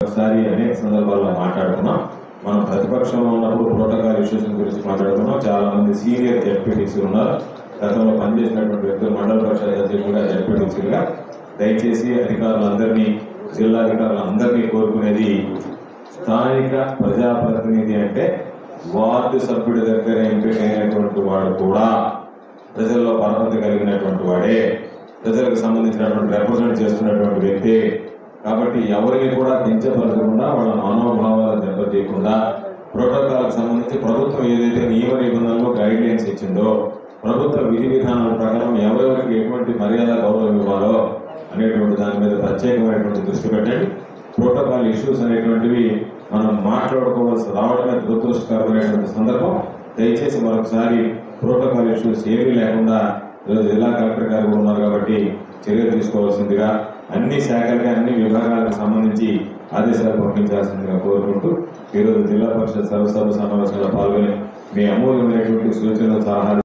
ఒకసారి అనేక సందర్భాల్లో మాట్లాడుకున్నాం మనం ప్రతిపక్షంలో ఉన్నప్పుడు ప్రోటోకాల్ ఇష్యూస్ గురించి మాట్లాడుకున్నాం చాలా మంది సీనియర్ జడ్పీటీసీ ఉన్నారు గతంలో పనిచేసినటువంటి వ్యక్తులు మండల పరిషత్ అధ్యక్షులుగా జడ్పీటీసీలుగా దయచేసి అధికారులందరినీ జిల్లా అధికారులందరినీ కోరుకునేది స్థానిక ప్రజాప్రతినిధి అంటే వార్డు సభ్యుడి దగ్గర ఎంపికైనటువంటి వాడు కూడా ప్రజల్లో పరపతి కలిగినటువంటి వాడే ప్రజలకు సంబంధించినటువంటి రిప్రజెంట్ చేస్తున్నటువంటి వ్యక్తి కాబట్టి ఎవరిని కూడా కించపరచకుండా వాళ్ళ మనోభావాలు దెబ్బతీయకుండా ప్రోటోకాల్కి సంబంధించి ప్రభుత్వం ఏదైతే నియమ నిబంధనలు గైడ్ లైన్స్ ఇచ్చిందో ప్రభుత్వ విధి విధానాల ప్రకారం ఎవరెవరికి ఎటువంటి మర్యాద గౌరవం ఇవ్వాలో అనేటువంటి దాని మీద ప్రత్యేకమైనటువంటి దృష్టి పెట్టండి ప్రోటోకాల్ ఇష్యూస్ అనేటువంటివి మనం మాట్లాడుకోవాల్సి రావడమే దురదృష్టకరమైనటువంటి సందర్భం దయచేసి మరొకసారి ప్రోటోకాల్ ఇష్యూస్ ఏమీ లేకుండా ఈరోజు జిల్లా కలెక్టర్ గారు కూడా ఉన్నారు కాబట్టి చర్యలు తీసుకోవాల్సిందిగా అన్ని శాఖలకి అన్ని విభాగాలకు సంబంధించి ఆదేశాలు పంపించాల్సిందిగా కోరుకుంటూ ఈరోజు జిల్లా పరిషత్ సర్వసభ సమావేశంలో పాల్గొని మీ అమూల్యమైనటువంటి సూచనలు సలహాలు